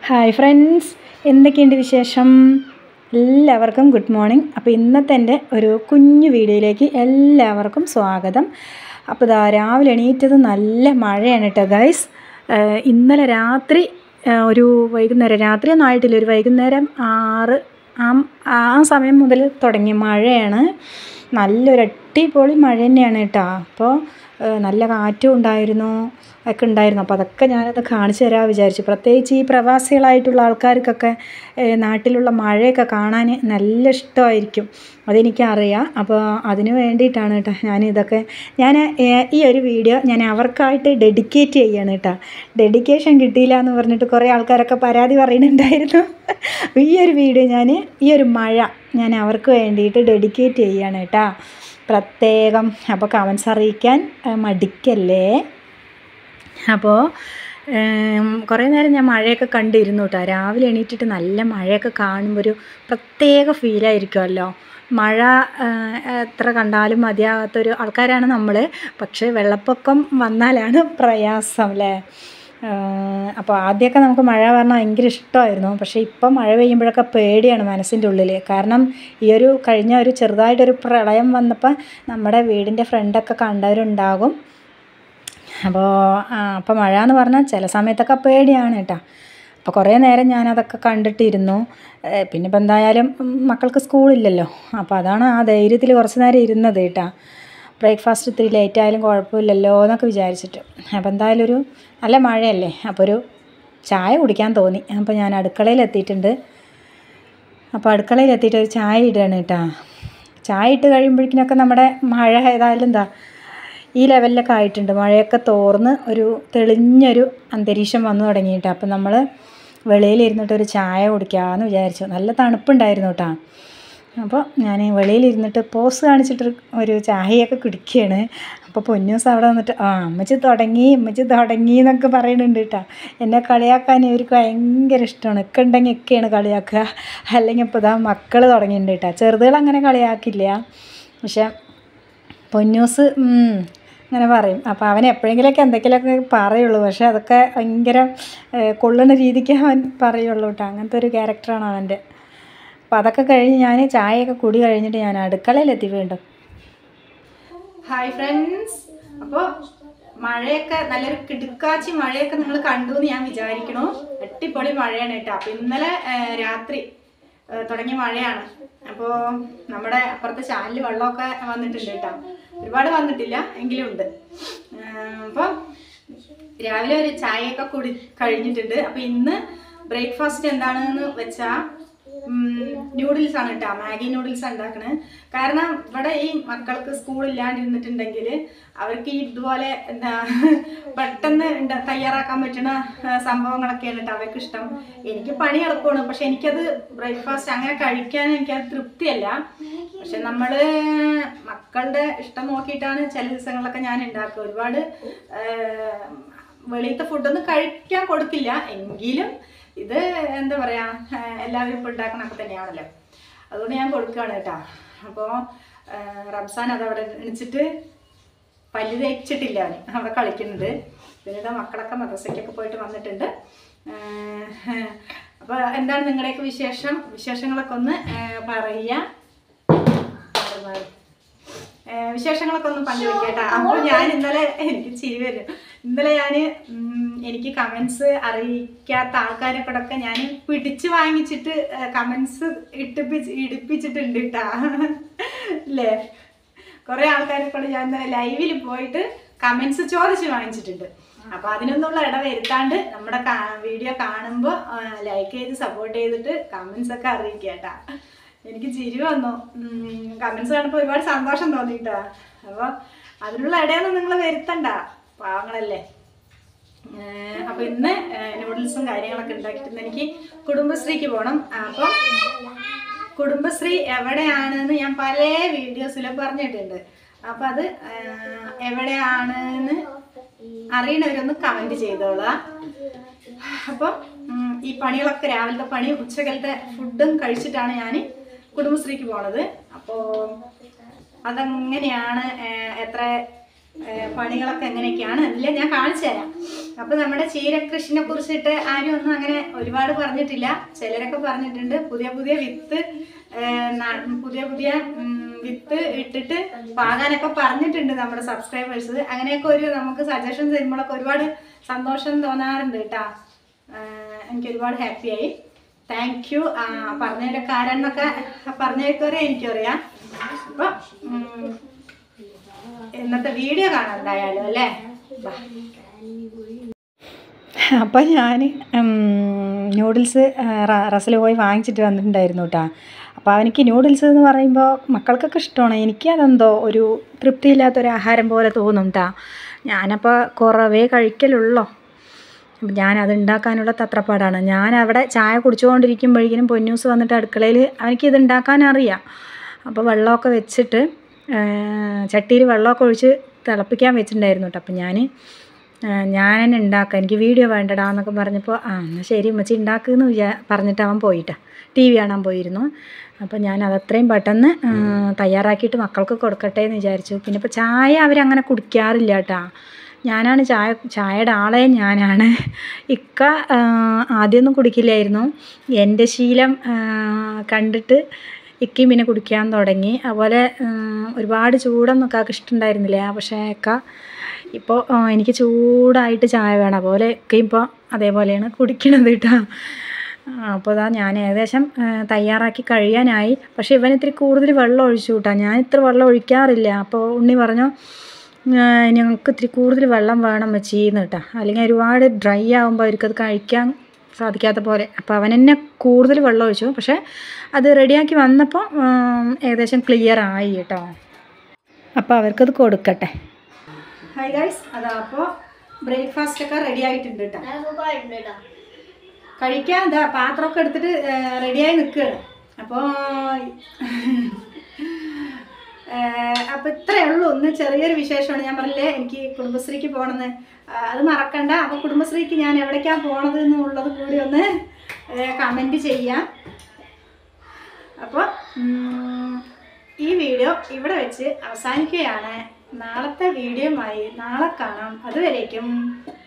Hi friends എന്തൊക്കെയുണ്ട് വിശേഷം എല്ലാവർക്കും ഗുഡ് മോർണിംഗ് അപ്പോൾ ഇന്നത്തെ എൻ്റെ ഒരു കുഞ്ഞു വീഡിയോയിലേക്ക് എല്ലാവർക്കും സ്വാഗതം അപ്പോൾ ഇതാ രാവിലെ എണീറ്റത് നല്ല മഴയാണ് കേട്ടോ ഗൈസ് ഇന്നലെ രാത്രി ആ, ഒരു വൈകുന്നേരം രാത്രിയൊന്നും ആയിട്ടില്ല ഒരു വൈകുന്നേരം ആറ് ആ ആ സമയം മുതൽ തുടങ്ങിയ മഴയാണ് നല്ലൊരു അടിപൊളി മഴ തന്നെയാണ് കേട്ടോ അപ്പോൾ ഏഹ് നല്ല കാറ്റും ഉണ്ടായിരുന്നു ഒക്കെ ഉണ്ടായിരുന്നു അപ്പോൾ അതൊക്കെ ഞാനത് കാണിച്ചു തരാൻ വിചാരിച്ചു പ്രത്യേകിച്ച് ഈ പ്രവാസികളായിട്ടുള്ള ആൾക്കാർക്കൊക്കെ ഏഹ് നാട്ടിലുള്ള മഴയൊക്കെ കാണാൻ നല്ല ഇഷ്ടമായിരിക്കും അതെനിക്കറിയാം അപ്പോൾ അതിന് വേണ്ടിയിട്ടാണ് കേട്ടോ ഞാൻ ഇതൊക്കെ ഞാൻ ഏഹ് ഈ ഒരു വീഡിയോ ഞാൻ അവർക്കായിട്ട് ഡെഡിക്കേറ്റ് ചെയ്യാണ് കേട്ടോ ഡെഡിക്കേഷൻ കിട്ടിയില്ല എന്ന് പറഞ്ഞിട്ട് കുറേ ആൾക്കാരൊക്കെ പരാതി പറയുന്നുണ്ടായിരുന്നു അപ്പോൾ ഈ ഒരു വീഡിയോ ഞാൻ ഈ ഒരു മഴ ഞാൻ അവർക്ക് വേണ്ടിയിട്ട് ഡെഡിക്കേറ്റ് ചെയ്യാണ് കേട്ടോ പ്രത്യേകം അപ്പോൾ കമൻസ് അറിയിക്കാൻ ഏഹ് മടിക്കല്ലേ അപ്പോൾ കുറേ നേരം ഞാൻ മഴയൊക്കെ കണ്ടിരുന്നു കേട്ടോ രാവിലെ എണീറ്റിട്ട് നല്ല മഴയൊക്കെ കാണുമ്പോൾ ഒരു പ്രത്യേക ഫീലായിരിക്കുമല്ലോ മഴ ഏഹ്, എത്ര കണ്ടാലും മതിയാകാത്തൊരു ആൾക്കാരാണ് നമ്മൾ പക്ഷേ വെള്ളപ്പൊക്കം വന്നാലാണ് പ്രയാസം അല്ലേ ഏഹ്, അപ്പോൾ ആദ്യമൊക്കെ നമുക്ക് മഴ പറഞ്ഞാൽ ഭയങ്കര ഇഷ്ടമായിരുന്നു പക്ഷേ ഇപ്പം മഴ പെയ്യുമ്പോഴൊക്കെ പേടിയാണ് മനസ്സിൻ്റെ ഉള്ളിൽ കാരണം ഈ ഒരു കഴിഞ്ഞ ഒരു ചെറുതായിട്ടൊരു പ്രളയം വന്നപ്പോൾ നമ്മുടെ വീടിൻ്റെ ഫ്രണ്ടൊക്കെ കണ്ടവരുണ്ടാകും അപ്പോൾ അപ്പോൾ മഴ എന്ന് പറഞ്ഞാൽ ചില സമയത്തൊക്കെ പേടിയാണ് കേട്ടോ അപ്പോൾ കുറേ നേരം ഞാനതൊക്കെ കണ്ടിട്ടിരുന്നു ഏഹ് പിന്നെ ഇപ്പം എന്തായാലും ഉം, മക്കൾക്ക് സ്കൂളില്ലല്ലോ അപ്പോൾ അതാണ് ആ ധൈര്യത്തിൽ കുറച്ച് നേരം ഇരുന്നത് കേട്ടോ ബ്രേക്ക്ഫാസ്റ്റ് ഇത്തിരി ലേറ്റ് ആയാലും കുഴപ്പമില്ലല്ലോ എന്നൊക്കെ വിചാരിച്ചിട്ട് അപ്പോൾ എന്തായാലും ഒരു നല്ല മഴയല്ലേ അപ്പോൾ ഒരു ചായ കുടിക്കാൻ തോന്നി അപ്പോൾ ഞാൻ അടുക്കളയിൽ എത്തിയിട്ടുണ്ട് അപ്പോൾ അടുക്കളയിൽ എത്തിയിട്ട് ഒരു ചായ ഇടുകയാണ് കേട്ടോ ചായ ഇട്ട് കഴിയുമ്പോഴേക്കിനൊക്കെ നമ്മുടെ മഴ ഏതായാലും എന്താ ഈ ലെവലിലൊക്കെ ആയിട്ടുണ്ട് മഴയൊക്കെ തോർന്ന് ഒരു തെളിഞ്ഞൊരു അന്തരീക്ഷം വന്നു തുടങ്ങിയിട്ട് അപ്പം നമ്മൾ വെളിയിലിരുന്നിട്ട് ഒരു ചായ കുടിക്കാമെന്ന് വിചാരിച്ചു നല്ല തണുപ്പുണ്ടായിരുന്നു കേട്ടോ അപ്പോൾ ഞാൻ വെളിയിലിരുന്നിട്ട് പോസ് കാണിച്ചിട്ട് ഒരു ചായയൊക്കെ കുടിക്കുകയാണ് അപ്പോൾ പൊന്നൂസ് അവിടെ വന്നിട്ട് ആ അമ്മച്ചി തുടങ്ങി അമ്മച്ചി തുടങ്ങി എന്നൊക്കെ പറയുന്നുണ്ട് കേട്ടോ എന്നെ കളിയാക്കാൻ ഇവർക്ക് ഭയങ്കര ഇഷ്ടമാണ് ഒക്കെ ഉണ്ടെങ്കിൽ ഒക്കെയാണ് കളിയാക്കുക അല്ലെങ്കിൽ ഇപ്പോൾ ഇതാ മക്കൾ തുടങ്ങിയിട്ടുണ്ട് കേട്ടോ ചെറുതുകൾ അങ്ങനെ കളിയാക്കില്ല പക്ഷേ പൊന്നൂസ് ഉം, അങ്ങനെ പറയും അപ്പോൾ അവൻ എപ്പോഴെങ്കിലുമൊക്കെ എന്തെങ്കിലുമൊക്കെ പറയുള്ളൂ പക്ഷേ അതൊക്കെ ഭയങ്കര ഏഹ്, കൊള്ളുന്ന രീതിക്ക് അവൻ പറയുള്ളൂ കേട്ടോ അങ്ങനത്തെ ഒരു ക്യാരക്ടറാണ് അവൻ്റെ അപ്പോൾ അതൊക്കെ കഴിഞ്ഞ് ഞാൻ ചായയൊക്കെ കുടി കഴിഞ്ഞിട്ട് ഞാൻ അടുക്കളയിലെത്തി വീണ്ടും ഹായ് ഫ്രണ്ട്സ് അപ്പോൾ മഴയൊക്കെ നല്ലൊരു കിടുക്കാച്ചി മഴയൊക്കെ നിങ്ങൾ കണ്ടു എന്ന് ഞാൻ വിചാരിക്കണു അടിപൊളി മഴയാണ് കേട്ടോ അപ്പോൾ ഇന്നലെ ഏഹ്, രാത്രി ഏഹ്, തുടങ്ങിയ മഴയാണ് അപ്പോൾ നമ്മുടെ അപ്പുറത്തെ ചാനലിൽ വെള്ളമൊക്കെ വന്നിട്ടുണ്ട് കേട്ടോ ഒരുപാട് വന്നിട്ടില്ല എങ്കിലും ഉണ്ട് അപ്പോൾ രാവിലെ ഒരു ചായയൊക്കെ കുടി കഴിഞ്ഞിട്ടുണ്ട് അപ്പോൾ ഇന്ന് ബ്രേക്ക്ഫാസ്റ്റ് എന്താണെന്ന് വെച്ചാൽ ന്യൂഡിൽസ് ആണ് കേട്ടോ മാഗി നൂഡിൽസ് ഉണ്ടാക്കണത് കാരണം ഇവിടെ ഈ മക്കൾക്ക് സ്കൂളില്ലാണ്ടിരുന്നിട്ടുണ്ടെങ്കിൽ അവർക്ക് ഈ ഇതുപോലെ എന്താ പെട്ടെന്ന് ഉണ്ടാ- തയ്യാറാക്കാൻ പറ്റുന്ന ആ, സംഭവങ്ങളൊക്കെയാണ് കേട്ടോ അവർക്ക് ഇഷ്ടം എനിക്ക് പണി എളുപ്പമാണ് പക്ഷെ എനിക്കത് ബ്രേക്ക്ഫാസ്റ്റ് അങ്ങനെ കഴിക്കാൻ എനിക്കത് തൃപ്തിയല്ല പക്ഷെ നമ്മൾ മക്കളുടെ ഇഷ്ടം നോക്കിയിട്ടാണ് ചില ദിവസങ്ങളിലൊക്കെ ഞാൻ ഉണ്ടാക്കുക ഒരുപാട് ആ, വെളിയിലത്തെ ഫുഡൊന്നും കഴിക്കാൻ കൊടുക്കില്ല എങ്കിലും ഇത് എന്താ പറയാ ആ, എല്ലാവരും ഇപ്പോൾ ഉണ്ടാക്കണൊക്കെ തന്നെയാണല്ലോ അതുകൊണ്ട് ഞാൻ കൊടുക്കുകയാണ് കേട്ടോ അപ്പോൾ റംസാൻ അതവിടെ എണിച്ചിട്ട് പല്ല് തേച്ചിട്ടില്ല അവന് അവിടെ കളിക്കുന്നുണ്ട് പിന്നെ ഇതാ മക്കളൊക്കെ മദ്രസയ്ക്കൊക്കെ പോയിട്ട് വന്നിട്ടുണ്ട് അപ്പോൾ എന്താണ് നിങ്ങളുടെയൊക്കെ വിശേഷം വിശേഷങ്ങളൊക്കെ ഒന്ന് ആ, പറയുക മാറി മാറി ഏഹ് വിശേഷങ്ങളൊക്കെ ഒന്ന് പങ്കുവെക്കട്ടെ അപ്പോൾ ഞാൻ ഇന്നലെ എനിക്ക് ചിരി വരും ഇന്നലെ ഞാൻ എനിക്ക് കമൻസ് അറിയിക്കാത്ത ആൾക്കാരെ കൂടൊക്കെ ഞാൻ പിടിച്ച് വാങ്ങിച്ചിട്ട് കമൻസ് ഇട്ടിപ്പിച്ച് ഇടിപ്പിച്ചിട്ടുണ്ട് കേട്ടാ അല്ലേ കുറേ ആൾക്കാരെ കൂടെ ഞാൻ ഇന്നലെ ലൈവിൽ പോയിട്ട് കമൻസ് ചോദിച്ച് വാങ്ങിച്ചിട്ടുണ്ട് അപ്പോൾ അതിനൊന്നുള്ള ഇട വരുത്താണ്ട് നമ്മുടെ വീഡിയോ കാണുമ്പോൾ ലൈക്ക് ചെയ്ത് സപ്പോർട്ട് ചെയ്തിട്ട് കമൻസ് ഒക്കെ അറിയിക്കുക കേട്ടാ എനിക്ക് ചിരി വന്നു കമൻസ് കാണുമ്പോൾ ഒരുപാട് സന്തോഷം തോന്നി കേട്ടോ അപ്പോൾ അതിനുള്ള ഇടയൊന്നും നിങ്ങൾ വരുത്തണ്ട പാവങ്ങളല്ലേ ഏഹ് അപ്പൊ ഇന്ന് നൂഡിൽസും കാര്യങ്ങളൊക്കെ ഉണ്ടാക്കിയിട്ട് എനിക്ക് കുടുംബശ്രീക്ക് പോകണം അപ്പം കുടുംബശ്രീ എവിടെയാണെന്ന് ഞാൻ പല വീഡിയോസിലും പറഞ്ഞിട്ടുണ്ട് അപ്പൊ അത് ഏഹ് എവിടെയാണെന്ന് അറിയണവരൊന്ന് കമന്റ് ചെയ്തോളാം അപ്പം ഉം, ഈ പണികളൊക്കെ രാവിലത്തെ പണി ഉച്ചകലത്തെ ഫുഡും കഴിച്ചിട്ടാണ് ഞാൻ കുടുംബശ്രീക്ക് പോണത് അപ്പോൾ അതെങ്ങനെയാണ് ഏഹ്, എത്ര ഏഹ് പണികളൊക്കെ എങ്ങനെയൊക്കെയാണ് ഇല്ല ഞാൻ കാണിച്ചു തരാം അപ്പോൾ നമ്മുടെ ചീരകൃഷിനെ കുറിച്ചിട്ട് ആരും ഒന്നും അങ്ങനെ ഒരുപാട് പറഞ്ഞിട്ടില്ല ചിലരൊക്കെ പറഞ്ഞിട്ടുണ്ട് പുതിയ പുതിയ വിത്ത് ഏഹ് ന- പുതിയ പുതിയ ഉം, വിത്ത് ഇട്ടിട്ട് പാകാനൊക്കെ പറഞ്ഞിട്ടുണ്ട് നമ്മുടെ സബ്സ്ക്രൈബേഴ്സ് അങ്ങനെയൊക്കെ ഒരു നമുക്ക് സജഷൻ തരുമ്പോഴൊക്കെ ഒരുപാട് സന്തോഷം തോന്നാറുണ്ട് കേട്ടോ ഏഹ് എനിക്ക് ഒരുപാട് ഹാപ്പിയായി താങ്ക് യു പറഞ്ഞതിൻ്റെ കാരണം എന്നൊക്കെ പറഞ്ഞേക്കറിയാം എനിക്കറിയാം അപ്പോൾ ഇന്നത്തെ വീഡിയോ കാണാം എന്തായാലും അല്ലേ ബാ. അപ്പോൾ ഞാൻ നൂഡിൽസ് റസിൽ പോയി വാങ്ങിച്ചിട്ട് വന്നിട്ടുണ്ടായിരുന്നു കേട്ടോ അപ്പോൾ അവനിക്ക് നൂഡിൽസ് എന്ന് പറയുമ്പോൾ മക്കൾക്കൊക്കെ ഇഷ്ടമാണ് എനിക്ക് അതെന്തോ ഒരു തൃപ്തിയില്ലാത്തൊരു ആഹാരം പോലെ തോന്നും കേട്ടോ ഞാനപ്പോൾ കുറവേ കഴിക്കലുള്ളൂ അപ്പം ഞാനത് ഉണ്ടാക്കാനുള്ള തത്രപ്പാടാണ് ഞാൻ അവിടെ ചായ കുടിച്ചുകൊണ്ടിരിക്കുമ്പോഴേക്കും പൊന്നൂസ് വന്നിട്ട് അടുക്കളയിൽ അവനിക്കിത് ഉണ്ടാക്കാൻ അറിയാം അപ്പോൾ വെള്ളമൊക്കെ വെച്ചിട്ട് ചട്ടിയിൽ വെള്ളമൊക്കെ ഒഴിച്ച് തിളപ്പിക്കാൻ വെച്ചിട്ടുണ്ടായിരുന്നു കേട്ടോ അപ്പം ഞാൻ ഞാൻ തന്നെ ഉണ്ടാക്കാം എനിക്ക് വീഡിയോ വേണ്ടടാ എന്നൊക്കെ പറഞ്ഞപ്പോൾ ആ എന്നാൽ ശരി ഉമ്മച്ചി ഉണ്ടാക്കുമെന്ന് വിചാ പറഞ്ഞിട്ട് അവൻ പോയിട്ടാ ടി വി കാണാൻ പോയിരുന്നു അപ്പോൾ ഞാൻ അതത്രയും പെട്ടെന്ന് ആ, തയ്യാറാക്കിയിട്ട് മക്കൾക്ക് കൊടുക്കട്ടെ എന്ന് വിചാരിച്ചു പിന്നെ ഇപ്പോൾ ചായ അവരങ്ങനെ കുടിക്കാറില്ല കേട്ടോ ഞാനാണ് ചായ ചായയുടെ ആളെ ഞാനാണ് ഇക്ക ആ, ആദ്യമൊന്നും കുടിക്കില്ലായിരുന്നു എൻ്റെ ശീലം ആ, കണ്ടിട്ട് ഇക്കയും പിന്നെ കുടിക്കാൻ തുടങ്ങി അതുപോലെ ഉം, ഒരുപാട് ചൂടൊന്നും ഇക്കാക്ക് ഇഷ്ടമുണ്ടായിരുന്നില്ല പക്ഷേ ഇക്ക ഇപ്പോൾ ആ, എനിക്ക് ചൂടായിട്ട് ചായ വേണം അതുപോലെ ഇക്കയും ഇപ്പോൾ അതേപോലെയാണ് കുടിക്കണത് കേട്ടോ അപ്പോൾ ഇതാ ഞാൻ ഏകദേശം ആ, തയ്യാറാക്കി കഴിയാനായി പക്ഷേ ഇവൻ ഇത്തിരി കൂടുതൽ വെള്ളം ഒഴിച്ചു കൂട്ടാ ഞാൻ ഇത്ര വെള്ളം ഒഴിക്കാറില്ല അപ്പോൾ ഉണ്ണി പറഞ്ഞു "ആ, ഞങ്ങൾക്ക് ഇത്തിരി കൂടുതൽ വെള്ളം വേണം വെച്ചീന്ന് കേട്ടോ അല്ലെങ്കിൽ ഒരുപാട് ഡ്രൈ ആകുമ്പോൾ അവർക്കത് കഴിക്കാൻ സാധിക്കാത്ത പോലെ അപ്പോൾ അവൻ എന്നെ കൂടുതൽ വെള്ളം ഒഴിച്ചു പക്ഷേ അത് റെഡിയാക്കി വന്നപ്പോൾ ഉം, ഏകദേശം ക്ലിയർ ആയി കേട്ടോ അപ്പോൾ അവർക്കത് കൊടുക്കട്ടെ ഹായ് ഗൈസ് അതാ അപ്പോൾ ബ്രേക്ക്ഫാസ്റ്റ് ഒക്കെ റെഡി ആയിട്ടുണ്ട് കേട്ടോ കഴിക്കാൻ എന്താ പാത്രമൊക്കെ എടുത്തിട്ട് റെഡിയായി നിൽക്കുകയാണ് അപ്പോൾ അപ്പോൾ ഇത്രയേ ഉള്ളൂ ഒന്ന് ചെറിയൊരു വിശേഷമാണ് ഞാൻ പറഞ്ഞില്ലേ എനിക്ക് കുടുംബശ്രീക്ക് പോകണമെന്ന് ആ, അത് മറക്കണ്ട അപ്പോൾ കുടുംബശ്രീക്ക് ഞാൻ എവിടേക്കാണ് പോണത് എന്നുള്ളത് കൂടി ഒന്ന് കമൻറ്റ് ചെയ്യാം അപ്പോൾ ഈ വീഡിയോ ഇവിടെ വെച്ച് അവസാനിക്കുകയാണ് നാളത്തെ വീഡിയോയുമായി നാളെ കാണാം അതുവരേക്കും